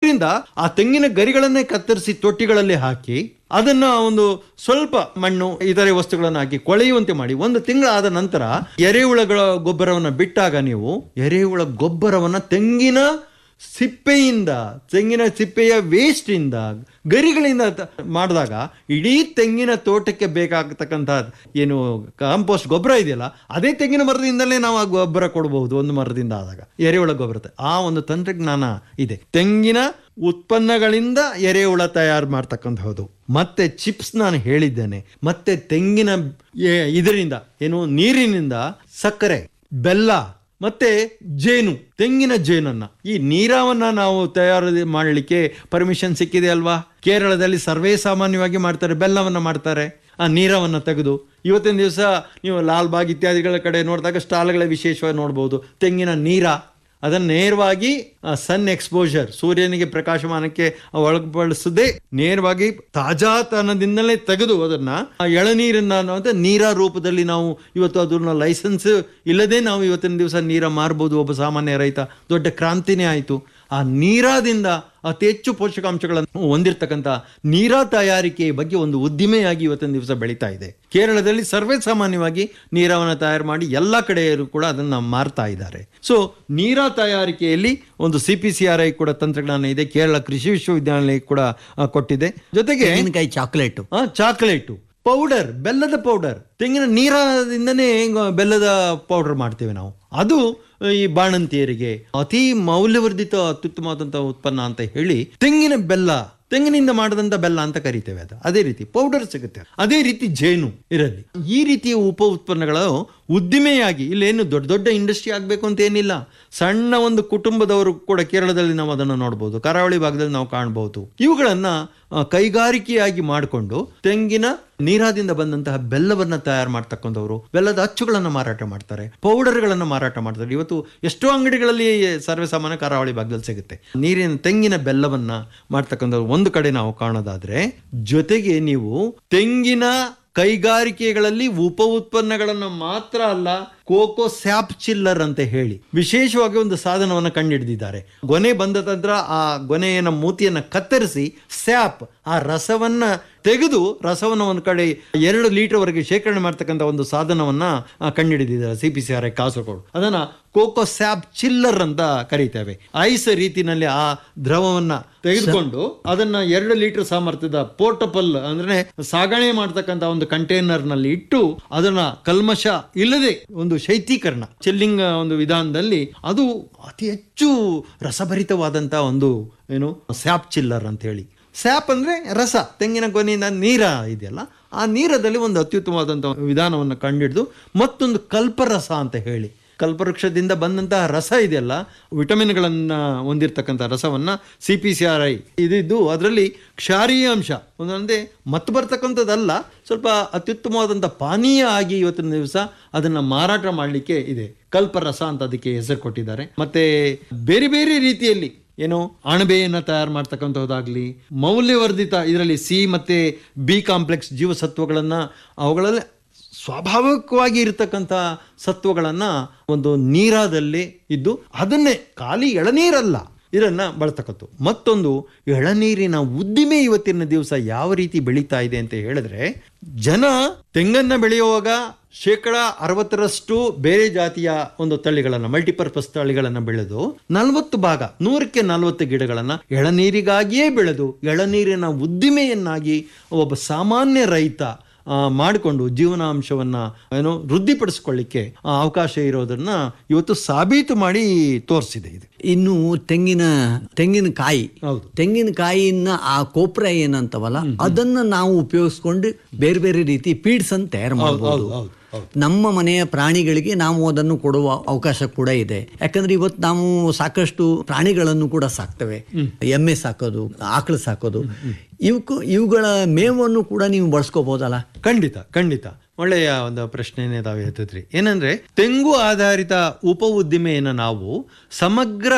ಅದರಿಂದ ಆ ತೆಂಗಿನ ಗರಿಗಳನ್ನೇ ಕತ್ತರಿಸಿ ತೊಟ್ಟಿಗಳಲ್ಲಿ ಹಾಕಿ ಅದನ್ನ ಒಂದು ಸ್ವಲ್ಪ ಮಣ್ಣು ಇತರೆ ವಸ್ತುಗಳನ್ನು ಹಾಕಿ ಕೊಳೆಯುವಂತೆ ಮಾಡಿ ಒಂದು ತಿಂಗಳಾದ ನಂತರ ಎರೆಹುಳಗಳ ಗೊಬ್ಬರವನ್ನು ಬಿಟ್ಟಾಗ ನೀವು ಎರೆಹುಳ ಗೊಬ್ಬರವನ್ನ ತೆಂಗಿನ ಸಿಪ್ಪೆಯಿಂದ ತೆಂಗಿನ ಸಿಪ್ಪೆಯ ವೇಸ್ಟ್ ಇಂದ ಗರಿಗಳಿಂದ ತ- ಮಾಡಿದಾಗ ಇಡೀ ತೆಂಗಿನ ತೋಟಕ್ಕೆ ಬೇಕಾಗತಕ್ಕಂಥ ಏನು ಕಾಂಪೋಸ್ಟ್ ಗೊಬ್ಬರ ಇದೆಯಲ್ಲ ಅದೇ ತೆಂಗಿನ ಮರದಿಂದಲೇ ನಾವು ಆ ಗೊಬ್ಬರ ಕೊಡಬಹುದು ಒಂದು ಮರದಿಂದ ಆದಾಗ ಎರೆಹುಳ ಗೊಬ್ಬರ ಆ ಒಂದು ತಂತ್ರಜ್ಞಾನ ಇದೆ ತೆಂಗಿನ ಉತ್ಪನ್ನಗಳಿಂದ ಎರೆಹುಳ ತಯಾರು ಮಾಡ್ತಕ್ಕಂಥದ್ದು ಮತ್ತೆ ಚಿಪ್ಸ್ ನಾನು ಹೇಳಿದ್ದೇನೆ ಮತ್ತೆ ತೆಂಗಿನ ಎ- ಇದರಿಂದ ಏನು ನೀರಿನಿಂದ ಸಕ್ಕರೆ ಬೆಲ್ಲ ಮತ್ತೆ ಜೇನು ತೆಂಗಿನ ಜೇನನ್ನ ಈ ನೀರಾವನ್ನ ನಾವು ತಯಾರು ಮಾಡಲಿಕ್ಕೆ ಪರ್ಮಿಷನ್ ಸಿಕ್ಕಿದೆ ಅಲ್ವಾ ಕೇರಳದಲ್ಲಿ ಸರ್ವೇ ಸಾಮಾನ್ಯವಾಗಿ ಮಾಡ್ತಾರೆ ಬೆಲ್ಲವನ್ನ ಮಾಡ್ತಾರೆ ಆ ನೀರವನ್ನ ತೆಗೆದು ಇವತ್ತಿನ ದಿವಸ ನೀವು ಲಾಲ್ ಬಾಗ್ ಇತ್ಯಾದಿಗಳ ಕಡೆ ನೋಡಿದಾಗ ಸ್ಟಾಲ್ಗಳ ವಿಶೇಷವಾಗಿ ನೋಡ್ಬೋದು ತೆಂಗಿನ ನೀರ ಅದನ್ನು ನೇರವಾಗಿ ಸನ್ ಎಕ್ಸ್ಪೋಜರ್ ಸೂರ್ಯನಿಗೆ ಪ್ರಕಾಶಮಾನಕ್ಕೆ ಒಳಪಡಿಸದೆ ನೇರವಾಗಿ ತಾಜಾತನದಿಂದಲೇ ತೆಗೆದು ಅದನ್ನ ಆ ಎಳನೀರನ್ನ ಅನ್ನುವಂಥ ನೀರ ರೂಪದಲ್ಲಿ ನಾವು ಇವತ್ತು ಅದನ್ನ ಲೈಸೆನ್ಸ್ ಇಲ್ಲದೆ ನಾವು ಇವತ್ತಿನ ದಿವಸ ನೀರ ಮಾರ್ಬೋದು ಒಬ್ಬ ಸಾಮಾನ್ಯ ರೈತ ದೊಡ್ಡ ಕ್ರಾಂತಿನೇ ಆಯಿತು ಆ ನೀರಾದಿಂದ ಅತಿ ಹೆಚ್ಚು ಪೋಷಕಾಂಶಗಳನ್ನು ಹೊಂದಿರತಕ್ಕಂಥ ನೀರ ತಯಾರಿಕೆಯ ಬಗ್ಗೆ ಒಂದು ಉದ್ದಿಮೆಯಾಗಿ ಇವತ್ತಿನ ದಿವಸ ಬೆಳೀತಾ ಇದೆ ಕೇರಳದಲ್ಲಿ ಸರ್ವೇ ಸಾಮಾನ್ಯವಾಗಿ ನೀರವನ್ನು ತಯಾರು ಮಾಡಿ ಎಲ್ಲ ಕಡೆಯಲ್ಲೂ ಕೂಡ ಅದನ್ನ ಮಾರ್ತಾ ಇದ್ದಾರೆ ಸೊ ನೀರ ತಯಾರಿಕೆಯಲ್ಲಿ ಒಂದು C P C R I ಕೂಡ ತಂತ್ರಜ್ಞಾನ ಇದೆ ಕೇರಳ ಕೃಷಿ ವಿಶ್ವವಿದ್ಯಾನಿಲಯ ಕೂಡ ಆ, ಕೊಟ್ಟಿದೆ ಜೊತೆಗೆ ತೆಂಗಿನಕಾಯಿ ಚಾಕ್ಲೇಟ್ ಆ ಚಾಕ್ಲೇಟು ಪೌಡರ್ ಬೆಲ್ಲದ ಪೌಡರ್ ತೆಂಗಿನ ನೀರದಿಂದನೇ ಗ- ಬೆಲ್ಲದ ಪೌಡರ್ ಮಾಡ್ತೇವೆ ನಾವು ಅದು ಈ ಬಾಣಂತಿಯರಿಗೆ ಅತಿ ಮೌಲ್ಯವರ್ಧಿತ ಅತ್ಯುತ್ತಮವಾದಂಥ ಉತ್ಪನ್ನ ಅಂತ ಹೇಳಿ ತೆಂಗಿನ ಬೆಲ್ಲ ತೆಂಗಿನಿಂದ ಮಾಡಿದಂಥ ಬೆಲ್ಲ ಅಂತ ಕರಿತೇವೆ ಅದು ಅದೇ ರೀತಿ ಪೌಡರ್ ಸಿಗುತ್ತೆ ಅದೇ ರೀತಿ ಜೇನು ಇರಲಿ ಈ ರೀತಿಯ ಉಪ ಉತ್ಪನ್ನಗಳು ಉದ್ದಿಮೆಯಾಗಿ ಇಲ್ಲೇನು ದೊಡ್ಡ ದೊಡ್ಡ ಇಂಡಸ್ಟ್ರಿ ಆಗಬೇಕು ಅಂತ ಏನಿಲ್ಲ ಸಣ್ಣ ಒಂದು ಕುಟುಂಬದವರು ಕೂಡ ಕೇರಳದಲ್ಲಿ ನಾವು ಅದನ್ನು ನೋಡ್ಬೋದು ಕರಾವಳಿ ಭಾಗದಲ್ಲಿ ನಾವು ಕಾಣಬಹುದು ಇವುಗಳನ್ನ ಆ, ಕೈಗಾರಿಕೆಯಾಗಿ ಮಾಡಿಕೊಂಡು ತೆಂಗಿನ ನೀರಾದಿಂದ ಬಂದಂತಹ ಬೆಲ್ಲವನ್ನ ತಯಾರು ಮಾಡ್ತಕ್ಕಂಥವ್ರು ಬೆಲ್ಲದ ಅಚ್ಚುಗಳನ್ನು ಮಾರಾಟ ಮಾಡ್ತಾರೆ ಪೌಡರ್ಗಳನ್ನು ಮಾರಾಟ ಮಾಡ್ತಾರೆ ಇವತ್ತು ಎಷ್ಟೋ ಅಂಗಡಿಗಳಲ್ಲಿ ಸರ್ವೇ ಸಾಮಾನ್ಯ ಕರಾವಳಿ ಭಾಗದಲ್ಲಿ ಸಿಗುತ್ತೆ ನೀರಿನ ತೆಂಗಿನ ಬೆಲ್ಲವನ್ನ ಮಾಡ್ತಕ್ಕಂಥವ್ರು ಒಂದು ಕಡೆ ನಾವು ಕಾಣೋದಾದ್ರೆ ಜೊತೆಗೆ ನೀವು ತೆಂಗಿನ ಕೈಗಾರಿಕೆಗಳಲ್ಲಿ ಉಪ ಉತ್ಪನ್ನಗಳನ್ನು ಮಾತ್ರ ಅಲ್ಲ ಕೋಕೋ ಸ್ಯಾಪ್ ಚಿಲ್ಲರ್ ಅಂತ ಹೇಳಿ ವಿಶೇಷವಾಗಿ ಒಂದು ಸಾಧನವನ್ನು ಕಂಡುಹಿಡಿದಿದ್ದಾರೆ ಗೊನೆ ಬಂದ ತಂತ್ರ ಆ ಗೊನೆಯನ್ನ ಮೂತಿಯನ್ನ ಕತ್ತರಿಸಿ ಸ್ಯಾಪ್ ಆ ರಸವನ್ನ ತೆಗೆದು ರಸವನ್ನು ಒಂದು ಕಡೆ ಎರಡು ಲೀಟರ್ ವರೆಗೆ ಶೇಖರಣೆ ಮಾಡ್ತಕ್ಕಂಥ ಒಂದು ಸಾಧನವನ್ನ ಆ, ಕಂಡುಹಿಡಿದಿದ್ದಾರೆ C P C R I Kasaragod ಅದನ್ನ ಕೋಕೋ ಸ್ಯಾಪ್ ಚಿಲ್ಲರ್ ಅಂತ ಕರೀತೇವೆ ಐಸ್ ರೀತಿನಲ್ಲಿ ಆ ದ್ರವವನ್ನ ತೆಗೆದುಕೊಂಡು ಅದನ್ನ ಎರಡು ಲೀಟರ್ ಸಾಮರ್ಥ್ಯದ ಪೋರ್ಟಬಲ್ ಅಂದ್ರೆ ಸಾಗಣೆ ಮಾಡ್ತಕ್ಕಂಥ ಒಂದು ಕಂಟೈನರ್ ನಲ್ಲಿ ಇಟ್ಟು ಅದನ್ನ ಕಲ್ಮಶ ಇಲ್ಲದೆ ಒಂದು ಶೈತ್ಯೀಕರಣ ಚೆಲ್ಲಿಂಗ್ ಒಂದು ವಿಧಾನದಲ್ಲಿ ಅದು ಅತಿ ಹೆಚ್ಚು ರಸಭರಿತವಾದಂತ ಒಂದು ಏನು ಸ್ಯಾಪ್ ಚಿಲ್ಲರ್ ಅಂತ ಹೇಳಿ ಸ್ಯಾಪ್ ಅಂದ್ರೆ ರಸ ತೆಂಗಿನ ಕೊನೆಯಿಂದ ನೀರ ಇದೆಯಲ್ಲ ಆ ನೀರದಲ್ಲಿ ಒಂದು ಅತ್ಯುತ್ತಮವಾದಂಥ ವಿಧಾನವನ್ನು ಕಂಡಿಡಿದು ಮತ್ತೊಂದು ಕಲ್ಪರಸ ಅಂತ ಹೇಳಿ ಕಲ್ಪವೃಕ್ಷದಿಂದ ಬಂದಂತಹ ರಸ ಇದೆಯಲ್ಲ ವಿಟಮಿನ್ಗಳನ್ನು ಹೊಂದಿರತಕ್ಕಂಥ ರಸವನ್ನು C P C R I ಇದಿದ್ದು ಅದರಲ್ಲಿ ಕ್ಷಾರೀಯ ಅಂಶ ಒಂದಂದ್ರೆ ಮತ್ತು ಬರ್ತಕ್ಕಂಥದ್ದಲ್ಲ ಸ್ವಲ್ಪ ಅತ್ಯುತ್ತಮವಾದಂಥ ಪಾನೀಯ ಆಗಿ ಇವತ್ತಿನ ದಿವಸ ಅದನ್ನು ಮಾರಾಟ ಮಾಡಲಿಕ್ಕೆ ಇದೆ ಕಲ್ಪರಸ ಅಂತ ಅದಕ್ಕೆ ಹೆಸರು ಕೊಟ್ಟಿದ್ದಾರೆ ಮತ್ತೆ ಬೇರೆ ಬೇರೆ ರೀತಿಯಲ್ಲಿ ಏನು ಅಣಬೆಯನ್ನು ತಯಾರು ಮಾಡ್ತಕ್ಕಂಥದ್ದಾಗಲಿ ಮೌಲ್ಯವರ್ಧಿತ ಇದರಲ್ಲಿ ಸಿ ಮತ್ತೆ ಬಿ ಕಾಂಪ್ಲೆಕ್ಸ್ ಜೀವಸತ್ವಗಳನ್ನು ಅವುಗಳಲ್ಲಿ ಸ್ವಾಭಾವಿಕವಾಗಿ ಇರತಕ್ಕಂಥ ಸತ್ವಗಳನ್ನು ಒಂದು ನೀರಾದಲ್ಲಿ ಇದ್ದು ಅದನ್ನೇ ಖಾಲಿ ಎಳನೀರಲ್ಲ ಇದನ್ನ ಬಳತಕ್ಕದ್ದು ಮತ್ತೊಂದು ಎಳನೀರಿನ ಉದ್ದಿಮೆ ಇವತ್ತಿನ ದಿವಸ ಯಾವ ರೀತಿ ಬೆಳೀತಾ ಇದೆ ಅಂತ ಹೇಳಿದ್ರೆ ಜನ ತೆಂಗನ್ನ ಬೆಳೆಯುವಾಗ ಶೇಕಡ ಅರವತ್ತರಷ್ಟು ಬೇರೆ ಜಾತಿಯ ಒಂದು ತಳಿಗಳನ್ನ ಮಲ್ಟಿಪರ್ಪಸ್ ತಳಿಗಳನ್ನ ಬೆಳೆದು ನಲವತ್ತು ಭಾಗ ನೂರಕ್ಕೆ ನಲವತ್ತು ಗಿಡಗಳನ್ನ ಎಳನೀರಿಗಾಗಿಯೇ ಬೆಳೆದು ಎಳನೀರಿನ ಉದ್ದಿಮೆಯನ್ನಾಗಿ ಒಬ್ಬ ಸಾಮಾನ್ಯ ರೈತ ಆ, ಮಾಡಿಕೊಂಡು ಜೀವನಾಂಶವನ್ನ ಏನು ವೃದ್ಧಿಪಡಿಸ್ಕೊಳ್ಳಿಕ್ಕೆ ಆ, ಅವಕಾಶ ಇರೋದನ್ನ ಇವತ್ತು ಸಾಬೀತು ಮಾಡಿ ತೋರಿಸಿದೆ ಇದು ಇನ್ನು ತೆಂಗಿನ ತೆಂಗಿನಕಾಯಿ ಹೌದು. ತೆಂಗಿನಕಾಯಿನ ಆ ಕೋಪ್ರ ಏನಂತವಲ್ಲ ಅದನ್ನ ನಾವು ಉಪಯೋಗಿಸ್ಕೊಂಡು ಬೇರೆ ಬೇರೆ ರೀತಿ ಪೀಡ್ಸ್ ಅಂತ ತಯಾರು ಮಾಡಬಹುದು ಹೌದು, ಹೌದು. ನಮ್ಮ ಮನೆಯ ಪ್ರಾಣಿಗಳಿಗೆ ನಾವು ಅದನ್ನು ಕೊಡುವ ಅವಕಾಶ ಕೂಡ ಇದೆ ಯಾಕಂದ್ರೆ ಇವತ್ತು ನಾವು ಸಾಕಷ್ಟು ಪ್ರಾಣಿಗಳನ್ನು ಕೂಡ ಸಾಕ್ತೇವೆ ಎಮ್ಮೆ ಸಾಕೋದು ಆಕಳು ಸಾಕೋದು ಇವಕ್ಕೂ ಇವುಗಳ ಮೇವನ್ನು ಕೂಡ ನೀವು ಬಳಸ್ಕೋಬಹುದಲ್ಲ ಖಂಡಿತ ಖಂಡಿತ ಒಳ್ಳೆಯ ಒಂದು ಪ್ರಶ್ನೆನೇ ತಾವು ಎತ್ತಿದ್ರಿ ಏನಂದ್ರೆ ತೆಂಗು ಆಧಾರಿತ ಉಪ ಉದ್ದಿಮೆಯನ್ನು ನಾವು ಸಮಗ್ರ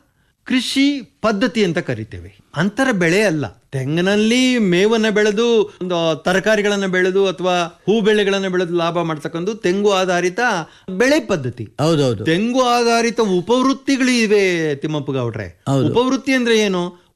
ಕೃಷಿ ಪದ್ಧತಿ ಅಂತ ಕರಿತೇವೆ ಅಂತರ ಬೆಳೆ ಅಲ್ಲ ತೆಂಗಿನಲ್ಲಿ ಮೇವನ್ನ ಬೆಳೆದು ಒಂದು ತರಕಾರಿಗಳನ್ನ ಬೆಳೆದು ಅಥವಾ ಹೂ ಬೆಳೆಗಳನ್ನ ಬೆಳೆದು ಲಾಭ ಮಾಡ್ತಕ್ಕಂಥ ತೆಂಗು ಆಧಾರಿತ ಬೆಳೆ ಪದ್ಧತಿ ಹೌದೌದು ತೆಂಗು ಆಧಾರಿತ ಉಪವೃತ್ತಿಗಳು ಇವೆ ತಿಮ್ಮಪ್ಪ ಗೌಡ್ರೆ ಉಪವೃತ್ತಿ ಅಂದ್ರೆ ಏನು